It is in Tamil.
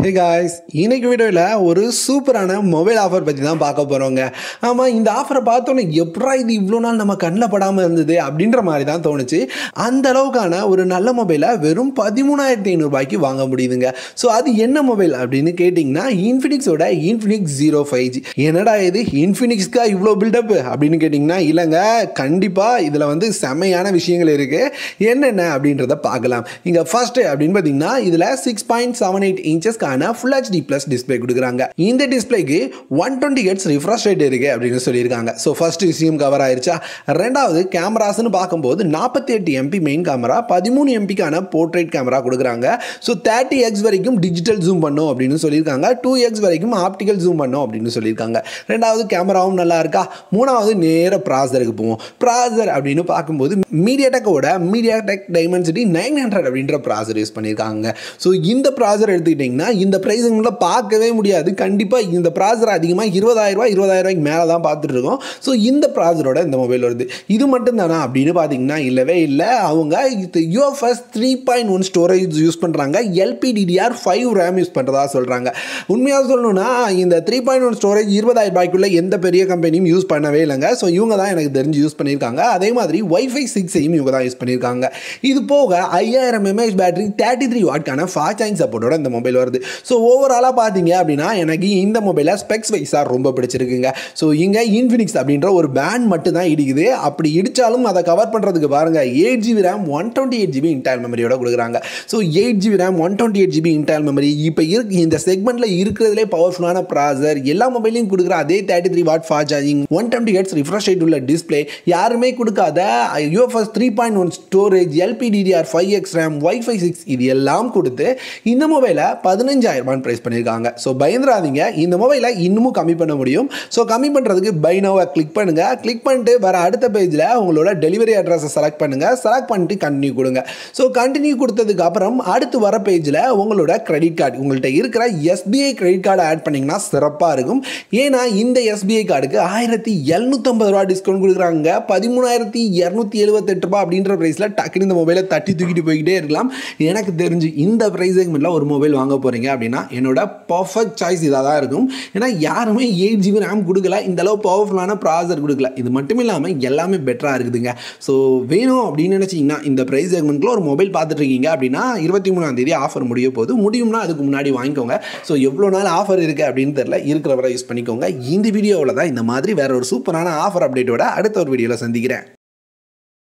ஹே காய்ஸ் இன்னைக்கு வீடியோவில் ஒரு சூப்பரான மொபைல் ஆஃபர் பற்றி தான் பார்க்க போகிறோங்க ஆமாம் இந்த ஆஃபரை பார்த்தோன்னே எப்படா இது இவ்வளோ நாள் நம்ம கண்ணில் படாமல் இருந்தது அப்படின்ற மாதிரி தான் தோணுச்சு அந்த அளவுக்கான ஒரு நல்ல மொபைலை வெறும் பதிமூணாயிரத்தி ஐநூறுபாய்க்கு வாங்க முடியுதுங்க ஸோ அது என்ன மொபைல் அப்படின்னு கேட்டிங்கன்னா இன்ஃபினிக்ஸோட இன்ஃபினிக்ஸ் ஜீரோ ஃபைவ் ஜி என்னடா இது இன்ஃபினிக்ஸ்க்கா இவ்வளோ பில்டப் அப்படின்னு கேட்டிங்கன்னா இல்லைங்க கண்டிப்பாக இதில் வந்து செமையான விஷயங்கள் இருக்குது என்னென்ன அப்படின்றத பார்க்கலாம் இங்கே ஃபர்ஸ்ட் அப்படின்னு பார்த்தீங்கன்னா இதில் சிக்ஸ் பாயிண்ட் செவன் எயிட் இன்ச்சஸ்க்கான ஃபுல் ஹெச்டி ப்ளஸ் டிஸ்பிளே கொடுக்குறாங்க இந்த டிஸ்பிளேக்கு one twenty hertz refresh rate இருக்குது அப்படின்னு சொல்லியிருக்காங்க ஸோ ஃபர்ஸ்ட் விஷயம் கவர் ஆயிருச்சா ரெண்டாவது கேமராஸ்னு பார்க்கும்போது நாற்பத்தி எட்டு எம்பி மெயின் கேமரா பதிமூணு எம்பிக்கான போர்ட்ரேட் கேமரா கொடுக்குறாங்க ஸோ தேர்ட்டி எக்ஸ் வரைக்கும் டிஜிட்டல் ஜூம் பண்ணும் அப்படின்னு சொல்லியிருக்காங்க டூ எக்ஸ் வரைக்கும் ஆப்டிக்கல் ஜூம் பண்ணும் அப்படின்னு சொல்லியிருக்காங்க ரெண்டாவது கேமராவும் நல்லா இருக்கா மூணாவது நேர ப்ராசருக்கு போவோம் ப்ராசர் அப்படின்னு பார்க்கும்போது மீடியாடெக்கோட மீடியாடெக் டைமென்சிட்டி நைன் ஹண்ட்ரட் அப்படின்ற ப்ராசர் யூஸ் பண்ணியிருக்காங்க ஸோ இந்த ப்ராசர் எடுத்துக்கிட்டிங்கன்னா இந்த ப்ரைஸுங்களை பார்க்கவே முடியாது கண்டிப்பாக இந்த ப்ராசர் அதிகமாக இருபதாயிரம் ரூபாய் இருபதாயிரம் ரூபாய்க்கு மேலே தான் பார்த்துட்டு இருக்கோம் ஸோ இந்த ப்ராசரோட இந்த மொபைல் வருது இது மட்டும் தானா அப்படின்னு பார்த்தீங்கன்னா இல்லவே இல்லை அவங்க இது UFS three point one storage use பண்ணுறாங்க எல்பிடிடிஆர் ஃபைவ் ரேம் யூஸ் பண்ணுறதா சொல்கிறாங்க உண்மையாக சொல்லணும்னா இந்த த்ரீ பாயிண்ட் ஒன் ஸ்டோரேஜ் இருபதாயிரம் ரூபாய்க்குள்ள எந்த பெரிய கம்பெனியும் யூஸ் பண்ணவே இல்லைங்க ஸோ இவங்க தான் எனக்கு தெரிஞ்சு யூஸ் பண்ணியிருக்காங்க அதே மாதிரி ஒய்ஃபை சிக்ஸையும் இவங்க தான் யூஸ் பண்ணியிருக்காங்க இது போக ஐயாயிரம் எம்ஏஹெச் பேட்டரி தேர்ட்டி த்ரீ வாட்கான ஃபாஸ்ட் சார்ஜிங் சப்போர்ட்டோட இந்த மொபைல் வருது ஸோ ஓவராலாக பார்த்தீங்க அப்படின்னா எனக்கு இந்த மொபைலை ஸ்பெக்ஸ் வைஸாக ரொம்ப பிடிச்சிருக்குங்க ஸோ இங்கே இன்ஃபினிக்ஸ் அப்படின்ற ஒரு பேண்ட் மட்டும் தான் இடிக்குது அப்படி இடித்தாலும் அதை கவர் பண்ணுறதுக்கு பாருங்கள் eight GB RAM one twenty eight GB internal மெமரியோட கொடுக்குறாங்க so eight GB RAM one twenty eight GB internal memory இப்போ இருக்கு இந்த செக்மெண்ட்டில் இருக்கிறதுலே பவர்ஃபுல்லான ப்ராசர் எல்லா மொபைலையும் கொடுக்குற அதே thirty three watt fast charging one twenty hertz refresh rate உள்ள டிஸ்பிளே யாருமே கொடுக்காத UFS three point one storage LPDDR five X RAM wifi six இது எல்லாம் கொடுத்து இந்த மொபைலை பதினஞ்சாயிரம் ரூபாய் ப்ரைஸ் பண்ணியிருக்காங்க ஸோ பயந்துராதீங்க இந்த மொபைலை இன்னமும் கம்மி பண்ண முடியும் ஸோ கம்மி பண்ணுறதுக்கு பை நோவை கிளிக் பண்ணுங்கள் கிளிக் பண்ணிட்டு வர அடுத்த பேஜில் உங்களோட டெலிவரி அட்ரஸை செலக்ட் பண்ணுங்கள் செலக்ட் பண்ணிட்டு கண்டினியூ கொடுங்க ஸோ கண்டினியூ கொடுத்ததுக்கு அப்புறம் அடுத்து வர பேஜில் உங்களோட கிரெடிட் கார்டு உங்கள்கிட்ட இருக்கிற எஸ்பிஐ கிரெடிட் கார்டை ஆட் பண்ணிங்கன்னா சிறப்பாக இருக்கும் ஏன்னா இந்த எஸ்பிஐ கார்டுக்கு ஆயிரத்தி எழுநூற்றம்பது ரூபா டிஸ்கவுண்ட் கொடுக்குறாங்க பதிமூணாயிரத்தி இரநூத்தி எழுபத்தெட்டு ரூபா அப்படின்ற ப்ரைஸில் டக்குனு இந்த மொபைலை தட்டி தூக்கிட்டு போய்கிட்டே இருக்கலாம் எனக்கு தெரிஞ்சு இந்த ப்ரைஸ் செக்மெண்ட்டில் ஒரு மொபைல் வாங்க போகிறீங்க அப்படின்னா என்னோட பர்ஃபெக்ட் சாய்ஸ் இதாக தான் இருக்கும் ஏன்னா யாருமே எயிட் ஜிபி ரேம் கொடுக்கல இந்த அளவு பவர்ஃபுல்லான ப்ராசர் கொடுக்கல இது மட்டும் இல்லாமல் எல்லாமே பெட்டராக இருக்குதுங்க ஸோ வேணும் அப்படின்னு நினச்சிங்கன்னா இந்த ப்ரைஸ் செக்மெண்ட்டில் ஒரு மொபைல் பார்த்துட்டு இருக்கீங்க அப்படின்னா இருபத்தி மூணாம் தேதி ஆஃபர் முடிய போது முடியும்னா அதுக்கு முன்னாடி வாங்கிக்கோங்க ஸோ எவ்வளோ நாள் ஆஃபர் இருக்குது அப்படின்னு தெரில இருக்கிறவரை யூஸ் பண்ணிக்கோங்க இந்த வீடியோவில் தான் இந்த மாதிரி வேற ஒரு சூப்பரான ஆஃபர் அப்டேட்டோட அடுத்த ஒரு வீடியோவில் சந்திக்கிறேன்